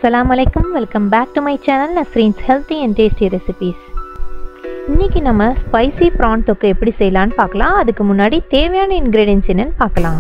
அஸ்ஸலாமு அலைக்கும் welcome back to my channel Nasreen's healthy and tasty recipes இன்னைக்கு நம்ம ஸ்பைசி ப்ரான் தொக்கு எப்படி செய்யலான்னு பார்க்கலாம் அதுக்கு முன்னாடி தேவையான இன்க்ரீடியன்ஸ் என்னன்னு பார்க்கலாம்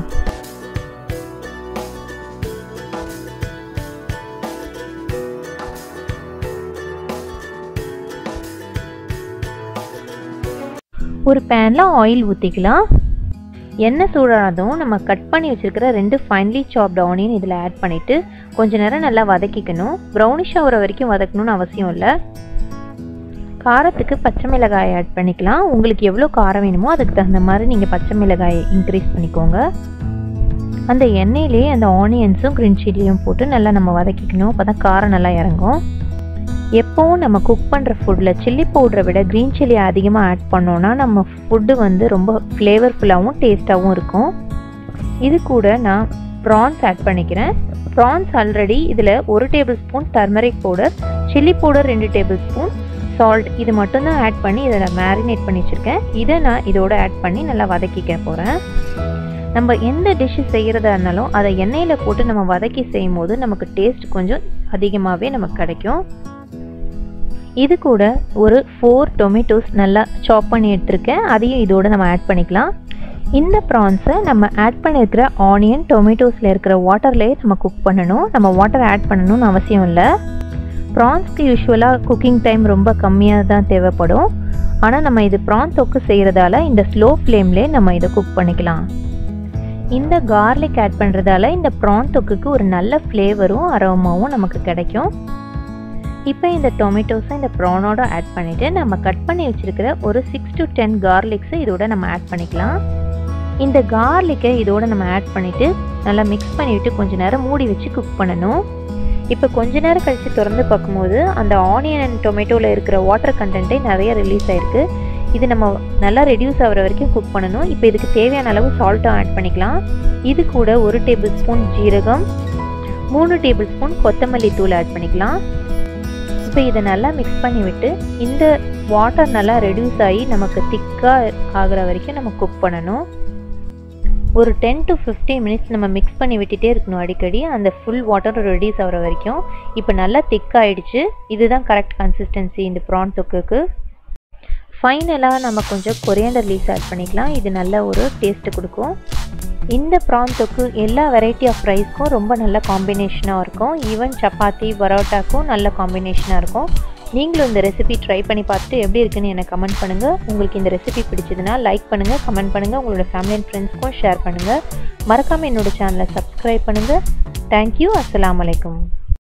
ஒரு பேனில் ஆயில் ஊற்றிக்கலாம் எண்ணெய் சூடானதும் நம்ம கட் பண்ணி வச்சுருக்கிற ரெண்டு ஃபைன்லி சாப்ட் ஆனியன் இதில் ஆட் பண்ணிவிட்டு கொஞ்ச நேரம் நல்லா வதக்கிக்கணும் ப்ரௌனிஷ் ஆகிற வரைக்கும் வதக்கணும்னு அவசியம் இல்லை காரத்துக்கு பச்சை மிளகாய் ஆட் பண்ணிக்கலாம் உங்களுக்கு எவ்வளோ காரம் வேணுமோ அதுக்கு தகுந்த மாதிரி நீங்கள் பச்சை மிளகாயை இன்க்ரீஸ் பண்ணிக்கோங்க அந்த எண்ணெயிலே அந்த ஆனியன்ஸும் க்ரீன் சில்லியும் போட்டு நல்லா நம்ம வதக்கிக்கணும் அப்போ தான் காரம் நல்லா இறங்கும் எப்போவும் நம்ம குக் பண்ணுற ஃபுட்டில் சில்லி பவுடரை விட க்ரீன் சில்லி அதிகமாக ஆட் பண்ணோன்னா நம்ம ஃபுட்டு வந்து ரொம்ப ஃப்ளேவர்ஃபுல்லாகவும் டேஸ்ட்டாகவும் இருக்கும் இது கூட நான் ப்ரான்ஸ் ஆட் பண்ணிக்கிறேன் ப்ரான்ஸ் ஆல்ரெடி இதில் ஒரு tablespoon turmeric powder chilli powder ரெண்டு டேபிள் ஸ்பூன் சால்ட் இது மட்டும்தான் ஆட் பண்ணி இதில் மேரினேட் பண்ணி வச்சுருக்கேன் இதை நான் இதோட ஆட் பண்ணி நல்லா வதக்கிக்க போகிறேன் நம்ம எந்த டிஷ்ஷு செய்கிறதா இருந்தாலும் அதை எண்ணெயில் போட்டு நம்ம வதக்கி செய்யும் போது நமக்கு டேஸ்ட் கொஞ்சம் அதிகமாகவே நமக்கு கிடைக்கும் இது கூட ஒரு ஃபோர் டொமேட்டோஸ் நல்லா சாப் பண்ணி எடுத்திருக்கேன் அதையும் இதோட நம்ம ஆட் பண்ணிக்கலாம் இந்த ப்ரான்ஸை நம்ம ஆட் பண்ணியிருக்கிற ஆனியன் டொமேட்டோஸில் இருக்கிற வாட்டர்லேயே நம்ம குக் பண்ணணும் நம்ம வாட்டர் ஆட் பண்ணணும்னு அவசியம் இல்லை ப்ரான்ஸ்க்கு யூஸ்வலாக குக்கிங் டைம் ரொம்ப கம்மியாக தான் தேவைப்படும் ஆனால் நம்ம இது ப்ரான் தொக்கு செய்கிறதால இந்த ஸ்லோ ஃப்ளேம்லேயே நம்ம இதை குக் பண்ணிக்கலாம் இந்த கார்லிக் ஆட் பண்ணுறதால இந்த ப்ரான் தொக்குக்கு ஒரு நல்ல ஃப்ளேவரும் அரோமாவும் நமக்கு கிடைக்கும் இப்போ இந்த டொமேட்டோஸை இந்த ப்ரானோட ஆட் பண்ணிவிட்டு நம்ம கட் பண்ணி வச்சுருக்கிற ஒரு சிக்ஸ் டு டென் கார்லிக்ஸை இதோட நம்ம ஆட் பண்ணிக்கலாம் இந்த கார்லிக்கை இதோட நம்ம ஆட் பண்ணிவிட்டு நல்லா மிக்ஸ் பண்ணிவிட்டு கொஞ்சம் நேரம் மூடி வச்சு குக் பண்ணணும் இப்போ கொஞ்ச நேரம் கழித்து திறந்து பார்க்கும்போது அந்த ஆனியன் அண்ட் டொமேட்டோவில் இருக்கிற வாட்டர் கண்டென்ட்டே நிறைய ரிலீஸ் ஆகிருக்கு இது நம்ம நல்லா ரெடியூஸ் ஆகிற வரைக்கும் குக் பண்ணணும் இப்போ இதுக்கு தேவையான அளவு சால்ட்டும் ஆட் பண்ணிக்கலாம் இது கூட ஒரு டேபிள் ஸ்பூன் ஜீரகம் மூணு டேபிள் ஸ்பூன் கொத்தமல்லி தூள் ஆட் பண்ணிக்கலாம் இப்போ இதை நல்லா மிக்ஸ் பண்ணி விட்டு இந்த வாட்டர் நல்லா ரெடியூஸ் ஆகி நமக்கு திக்காக ஆகிற வரைக்கும் நம்ம குக் பண்ணணும் ஒரு டென் டு ஃபிஃப்டீன் மினிட்ஸ் நம்ம மிக்ஸ் பண்ணி விட்டுட்டே இருக்கணும் அடிக்கடி அந்த ஃபுல் வாட்டர் ரெடியூஸ் ஆகிற வரைக்கும் இப்போ நல்லா திக்காயிடுச்சு இதுதான் கரெக்ட் கன்சிஸ்டன்சி இந்த ப்ரான் தொக்குக்கு ஃபைனலாக நம்ம கொஞ்சம் கொரியாண்டர் லீஸ் ஆட் பண்ணிக்கலாம் இது நல்ல ஒரு டேஸ்ட்டு கொடுக்கும் இந்த ப்ரான் தொக்கு எல்லா வெரைட்டி ஆஃப் ரைஸ்க்கும் ரொம்ப நல்ல காம்பினேஷனாக இருக்கும் ஈவன் சப்பாத்தி பரோட்டாக்கும் நல்ல காம்பினேஷனாக இருக்கும் நீங்களும் இந்த ரெசிபி ட்ரை பண்ணி பார்த்துட்டு எப்படி இருக்குன்னு எனக்கு கமெண்ட் பண்ணுங்கள் உங்களுக்கு இந்த ரெசிபி பிடிச்சதுன்னா லைக் பண்ணுங்கள் கமெண்ட் பண்ணுங்கள் உங்களோட ஃபேமிலி அண்ட் ஃப்ரெண்ட்ஸ்க்கும் ஷேர் பண்ணுங்கள் மறக்காமல் என்னோடய சேனலை சப்ஸ்கிரைப் பண்ணுங்கள் தேங்க்யூ அஸ்லாம் வலைக்கம்